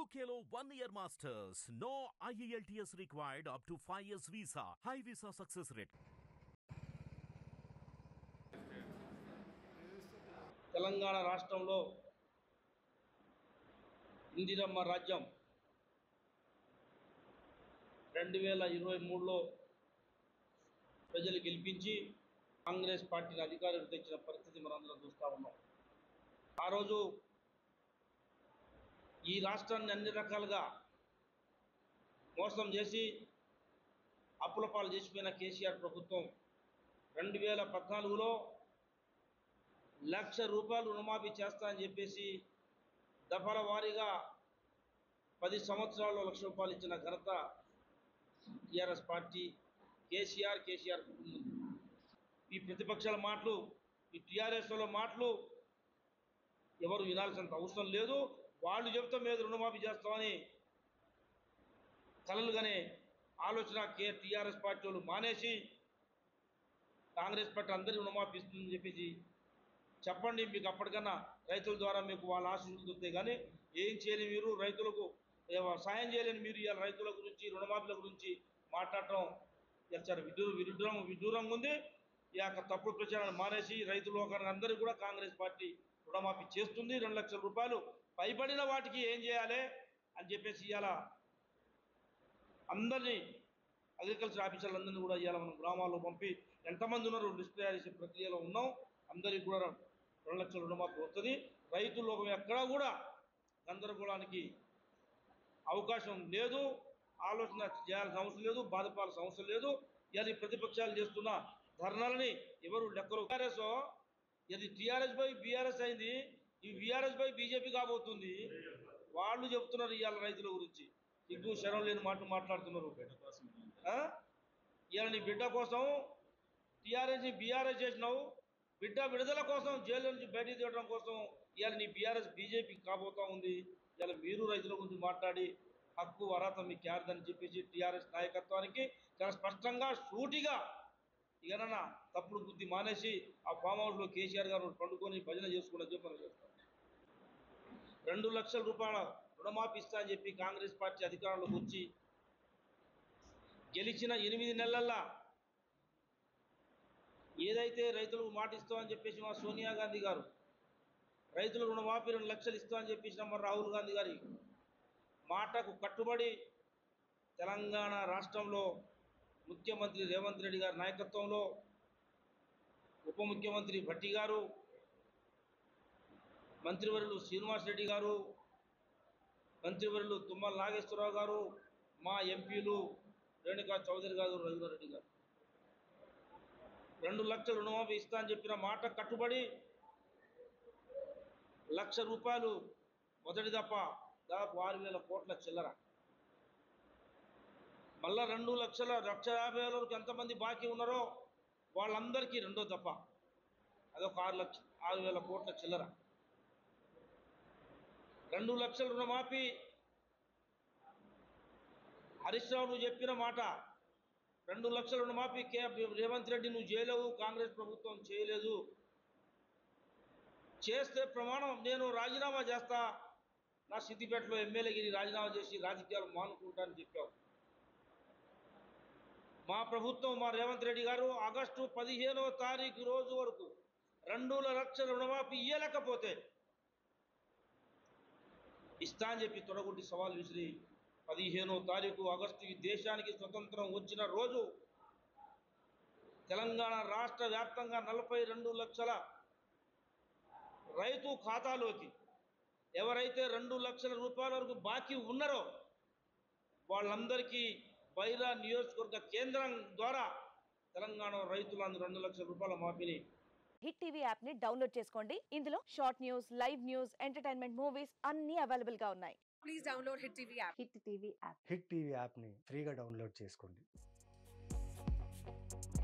UKLO one year masters. No IELTS required up to 5 years visa. High visa success rate. Telangana రాష్ట్రంలో ఇందిరమ్మ రాజ్యం రెండు వేల ఇరవై మూడులో ప్రజలు గెలిపించి కాంగ్రెస్ పార్టీని అధికారులు తెచ్చిన పరిస్థితి మనందరం చూస్తూ ఉన్నాం ఆ రోజు ఈ రాష్ట్రాన్ని అన్ని రకాలుగా మోసం చేసి అప్పుల పాలు చేసిపోయిన కేసీఆర్ ప్రభుత్వం రెండు వేల పద్నాలుగులో లక్ష రూపాయలు రుణమాఫీ చేస్తా అని చెప్పేసి దఫల వారీగా పది సంవత్సరాల్లో లక్ష రూపాయలు ఇచ్చిన ఘనత టీఆర్ఎస్ పార్టీ కేసీఆర్ కేసీఆర్ కుటుంబం ఈ ప్రతిపక్షాల మాటలు ఈ టీఆర్ఎస్లో మాటలు ఎవరు వినాల్సినంత అవసరం లేదు వాళ్ళు చెబుతా మీద రుణమాఫీ చేస్తామని కలలుగానే ఆలోచన కే టీఆర్ఎస్ పార్టీ వాళ్ళు మానేసి కాంగ్రెస్ పార్టీ అందరి రుణమాఫీ ఇస్తుందని చెప్పేసి చెప్పండి మీకు అప్పటికన్నా రైతుల ద్వారా మీకు వాళ్ళ ఆశీస్సులు దొరుకుతాయి కానీ ఏం చేయలేని మీరు రైతులకు ఏ- సాయం చేయలేని మీరు ఇవాళ రైతుల గురించి రుణమాఫీల గురించి మాట్లాడటం ఇవాళ చాలా విడ్డూ విడ్డూరం విడ్డూరంగా ఉంది ఈ యొక్క తప్పుడు ప్రచారాన్ని మానేసి రైతులు అందరికీ కూడా కాంగ్రెస్ పార్టీ రుణమాఫీ చేస్తుంది రెండు లక్షల రూపాయలు పైబడిన వాటికి ఏం చేయాలి అని చెప్పేసి ఇవాళ అందరినీ అగ్రికల్చర్ ఆఫీసర్లందరినీ కూడా ఇవాళ మనం గ్రామాల్లో పంపి ఎంతమంది ఉన్నారు డిస్ప్లే చేసే ప్రక్రియలో ఉన్నాం అందరికీ కూడా రెండు లక్షల రుణమాఫీ వస్తుంది రైతు లోకం ఎక్కడా కూడా గందరగోళానికి అవకాశం లేదు ఆలోచన చేయాల్సిన అవసరం లేదు బాధపడాల్సిన అవసరం లేదు ఇది ప్రతిపక్షాలు చేస్తున్న ధర్నాలని ఎవరు లెక్కలు టీఆర్ఎస్ ఇది టీఆర్ఎస్ బై బీఆర్ఎస్ అయింది ఈ బీఆర్ఎస్ బై బీజేపీ కాబోతుంది వాళ్ళు చెప్తున్నారు ఇవాళ రైతుల గురించి సిగ్గు శరం లేని మాట మాట్లాడుతున్నారు ఆ? ఇవాళ నీ బిడ్డ కోసం టీఆర్ఎస్ని బీఆర్ఎస్ చేసినావు బిడ్డ విడుదల కోసం జైలు నుంచి బయటికి తీయడం కోసం ఇవాళ నీ బీఆర్ఎస్ బీజేపీ కాబోతా ఉంది ఇవాళ మీరు రైతుల గురించి మాట్లాడి హక్కు అర్హత మీకు క్యారదని చెప్పేసి టీఆర్ఎస్ నాయకత్వానికి చాలా స్పష్టంగా సూటిగా ఇకనన్నా తప్పుడు బుద్ధి మానేసి ఆ ఫామ్ హౌస్లో కేసీఆర్ గారు పండుకొని భజన చేసుకున్న చెప్పి మనం చేస్తాం రెండు లక్షల రూపాయల రుణమాఫీ ఇస్తా అని చెప్పి కాంగ్రెస్ పార్టీ అధికారంలోకి వచ్చి గెలిచిన ఎనిమిది నెలల్లో ఏదైతే రైతులకు మాట ఇస్తామని చెప్పేసి మా సోనియా గాంధీ గారు రైతులకు రుణమాఫీ రెండు లక్షలు ఇస్తామని చెప్పేసిన మా రాహుల్ గాంధీ గారి మాటకు కట్టుబడి తెలంగాణ రాష్ట్రంలో ముఖ్యమంత్రి రేవంత్ రెడ్డి గారి నాయకత్వంలో ఉప ముఖ్యమంత్రి భట్టి గారు మంత్రివర్యులు శ్రీనివాస్ రెడ్డి గారు మంత్రివర్యులు తుమ్మల నాగేశ్వరరావు గారు మా ఎంపీలు రేణుకా చౌదరి గారు రఘువరెడ్డి గారు రెండు లక్షల రుణమాఫీ ఇస్తా అని చెప్పిన మాట కట్టుబడి లక్ష రూపాయలు మొదటి దప్ప దాదాపు ఆరు వేల కోట్ల చిల్లర మళ్ళా రెండు లక్షల లక్ష యాభై వేల వరకు ఎంతమంది బాకీ ఉన్నారో వాళ్ళందరికీ రెండో దప్ప అదొక ఆరు లక్ష ఆరు వేల కోట్ల చిల్లర రెండు లక్షల రుణమాఫీ హరీష్ రావు నువ్వు చెప్పిన మాట రెండు లక్షల రుణమాఫీ కే రేవంత్ రెడ్డి నువ్వు చేయలేవు కాంగ్రెస్ ప్రభుత్వం చేయలేదు చేస్తే ప్రమాణం నేను రాజీనామా చేస్తా నా సిద్దిపేటలో ఎమ్మెల్యేగిరి రాజీనామా చేసి రాజకీయాలు మానుకుంటానని చెప్పావు మా ప్రభుత్వం మా రేవంత్ రెడ్డి గారు ఆగస్టు పదిహేనవ తారీఖు రోజు వరకు రెండు లక్షల రుణమాఫీ ఇయ్యలేకపోతే ఇస్తా అని చెప్పి తొడగొట్టి సవాల్ విసిరి పదిహేనో తారీఖు ఆగస్టు ఈ దేశానికి స్వతంత్రం వచ్చిన రోజు తెలంగాణ రాష్ట్ర వ్యాప్తంగా నలభై రెండు లక్షల రైతు ఖాతాలోకి ఎవరైతే రెండు లక్షల రూపాయల వరకు బాకీ ఉన్నారో వాళ్ళందరికీ బైరా నియోజకవర్గ కేంద్రం ద్వారా తెలంగాణ రైతులందరూ రెండు లక్షల రూపాయల మాఫీని హిట్ టీవీ యాప్ ని డౌన్లోడ్ చేసుకోండి ఇందులో short news live news entertainment movies అన్ని అవైలబుల్ గా ఉన్నాయి please download Hit TV app. Hit TV app Hit TV యాప్ని ఫ్రీగా డౌన్లోడ్ చేసుకోండి